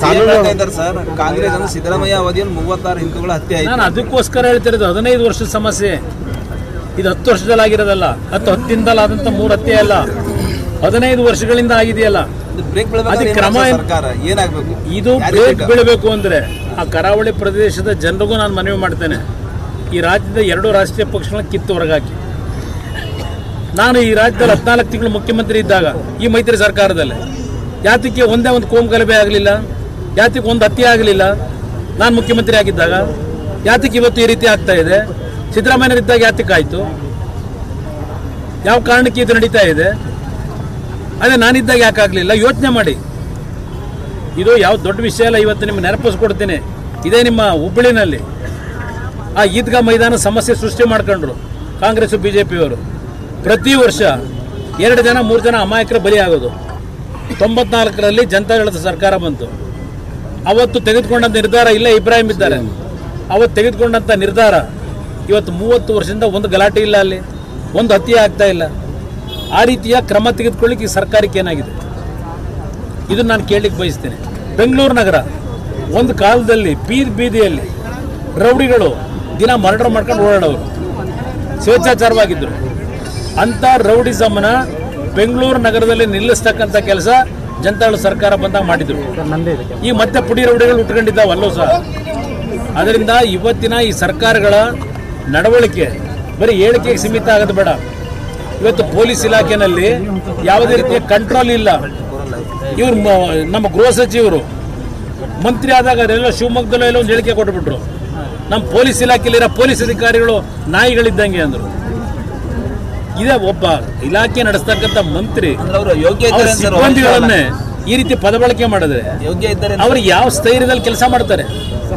ಕಾನೂನು ಹೇಳ್ತಾ ಇದ್ದಾರೆ ಸರ್ ಕಾಂಗ್ರೆಸ್ ಅಂದ್ರೆ ಸಿದ್ದರಾಮಯ್ಯ ಅವಧಿಯಲ್ಲಿ ಮೂವತ್ತಾರು ಹಿಂದೂಗಳ ಹತ್ಯೆ ಆಯ್ತು ನಾನು ಅದಕ್ಕೋಸ್ಕರ ಹೇಳ್ತಿರೋದು ಹದಿನೈದು ವರ್ಷದ ಸಮಸ್ಯೆ ಇದು ಹತ್ತು ವರ್ಷದಲ್ಲಿ ಆಗಿರೋದಲ್ಲ ಹತ್ತು ಹತ್ತಿಂದಲ್ಲ ಆದಂಥ ಮೂರು ಹತ್ಯೆ ಅಲ್ಲ ಹದಿನೈದು ವರ್ಷಗಳಿಂದ ಆಗಿದೆಯಲ್ಲ ಬ್ರೇಕ್ ಅದಕ್ಕೆ ಕ್ರಮ ಏನ್- ಸರ್ಕಾರ ಏನಾಗಬೇಕು ಇದು ಬ್ರೇಕ್ ಬೀಳಬೇಕು ಅಂದರೆ ಆ ಕರಾವಳಿ ಪ್ರದೇಶದ ಜನರಿಗೂ ನಾನು ಮನವಿ ಮಾಡ್ತೇನೆ ಈ ರಾಜ್ಯದ ಎರಡು ರಾಷ್ಟ್ರೀಯ ಪಕ್ಷಗಳನ್ನ ಕಿತ್ತು ಹೊರಗಾಕಿ ನಾನು ಈ ರಾಜ್ಯದಲ್ಲಿ ಹದಿನಾಲ್ಕು ತಿಂಗಳು ಮುಖ್ಯಮಂತ್ರಿ ಇದ್ದಾಗ ಈ ಮೈತ್ರಿ ಸರ್ಕಾರದಲ್ಲಿ ಯಾತಕ್ಕೆ ಒಂದೇ ಒಂದು ಕೋಮು ಗಲಭೆ ಆಗಲಿಲ್ಲ ಯಾತಕ್ಕೆ ಒಂದು ಹತ್ಯೆ ಆಗಲಿಲ್ಲ ನಾನು ಮುಖ್ಯಮಂತ್ರಿ ಆಗಿದ್ದಾಗ ಯಾತಕ್ಕೆ ಇವತ್ತು ಈ ರೀತಿ ಆಗ್ತಾ ಇದೆ ಸಿದ್ದರಾಮಯ್ಯರಿದ್ದಾಗ ಯಾತಕ್ಕೆ ಆಯಿತು ಯಾವ ಕಾರಣಕ್ಕೆ ಇದು ನಡೀತಾ ಇದೆ ಅದೇ ನಾನಿದ್ದಾಗ ಯಾಕೆ ಆಗಲಿಲ್ಲ ಯೋಚನೆ ಮಾಡಿ ಇದು ಯಾವ ದೊಡ್ಡ ವಿಷಯ ಅಲ್ಲ ಇವತ್ತು ನಿಮ್ಗೆ ನೆನಪಿಸ್ಕೊಡ್ತೀನಿ ಇದೇ ನಿಮ್ಮ ಹುಬ್ಬಳ್ಳಿನಲ್ಲಿ ಆ ಈದ್ಗಾ ಮೈದಾನ ಸಮಸ್ಯೆ ಸೃಷ್ಟಿ ಮಾಡ್ಕೊಂಡ್ರು ಕಾಂಗ್ರೆಸ್ ಬಿ ಜೆ ಪಿಯವರು ಪ್ರತಿ ವರ್ಷ ಎರಡು ಜನ ಮೂರು ಜನ ಅಮಾಯಕರ ಬಲಿ ಆಗೋದು ತೊಂಬತ್ನಾಲ್ಕರಲ್ಲಿ ಜನತಾದಳದ ಸರ್ಕಾರ ಬಂತು ಅವತ್ತು ತೆಗೆದುಕೊಂಡಂಥ ನಿರ್ಧಾರ ಇಲ್ಲೇ ಇಬ್ರಾಹಿಂ ಇದ್ದಾರೆ ಅವತ್ತು ತೆಗೆದುಕೊಂಡಂಥ ನಿರ್ಧಾರ ಇವತ್ತು ಮೂವತ್ತು ವರ್ಷದಿಂದ ಒಂದು ಗಲಾಟೆ ಇಲ್ಲ ಅಲ್ಲಿ ಒಂದು ಹತ್ಯೆ ಆಗ್ತಾ ಇಲ್ಲ ಆ ರೀತಿಯ ಕ್ರಮ ತೆಗೆದುಕೊಳ್ಳಿಕ್ಕೆ ಈ ಸರ್ಕಾರಕ್ಕೆ ಏನಾಗಿದೆ ಇದನ್ನು ನಾನು ಕೇಳಲಿಕ್ಕೆ ಬಯಸ್ತೇನೆ ಬೆಂಗಳೂರು ನಗರ ಒಂದು ಕಾಲದಲ್ಲಿ ಬೀದಿ ಬೀದಿಯಲ್ಲಿ ರೌಡಿಗಳು ದಿನ ಮರ್ಡರ್ ಮಾಡ್ಕೊಂಡು ಓಡಾಡೋರು ಸ್ವೇಚ್ಛಾಚಾರವಾಗಿದ್ದರು ಅಂಥ ರೌಡಿಸಮ್ನ ಬೆಂಗಳೂರು ನಗರದಲ್ಲಿ ನಿಲ್ಲಿಸ್ತಕ್ಕಂಥ ಕೆಲಸ ಜನತಾಳು ಸರ್ಕಾರ ಬಂದಾಗ ಮಾಡಿದ್ರು ಈ ಮತ್ತೆ ಪುಡಿ ರೌಡಿಗಳು ಉಟ್ಕೊಂಡಿದ್ದಾವಲ್ಲೂ ಸಹ ಅದರಿಂದ ಇವತ್ತಿನ ಈ ಸರ್ಕಾರಗಳ ನಡವಳಿಕೆ ಬರೀ ಹೇಳಿಕೆಗೆ ಸೀಮಿತ ಆಗೋದು ಬೇಡ ಇವತ್ತು ಪೊಲೀಸ್ ಇಲಾಖೆನಲ್ಲಿ ಯಾವುದೇ ರೀತಿಯ ಕಂಟ್ರೋಲ್ ಇಲ್ಲ ಇವ್ರು ಮ- ನಮ್ಮ ಗೃಹ ಸಚಿವರು ಮಂತ್ರಿ ಆದಾಗ ಅದೆಲ್ಲ ಶಿವಮೊಗ್ಗದಲ್ಲೂ ಎಲ್ಲ ಒಂದು ಹೇಳಿಕೆ ಕೊಟ್ಬಿಟ್ರು ನಮ್ಮ ಪೊಲೀಸ್ ಇಲಾಖೆಯಲ್ಲಿರೋ ಪೊಲೀಸ್ ಅಧಿಕಾರಿಗಳು ನಾಯಿಗಳಿದ್ದಂಗೆ ಅಂದರು ಇದೇ ಒಬ್ಬ ಇಲಾಖೆ ನಡೆಸ್ತಕ್ಕಂಥ ಮಂತ್ರಿ ಅಂದ್ರೆ ಅವರು ಯೋಗ್ಯ ಅವ್ರ ಇದ್ದಾರೆ ಅಂತ ಸರ್ ಸಿಬ್ಬಂದಿಗಳನ್ನೇ ಈ ರೀತಿ ಪದ ಬಳಕೆ ಮಾಡಿದ್ರೆ ಯೋಗ್ಯ ಇದ್ದಾರೆ ಅವ್ರು ಯಾವ ಸ್ಥೈರ್ಯದಲ್ಲಿ ಕೆಲಸ ಮಾಡ್ತಾರೆ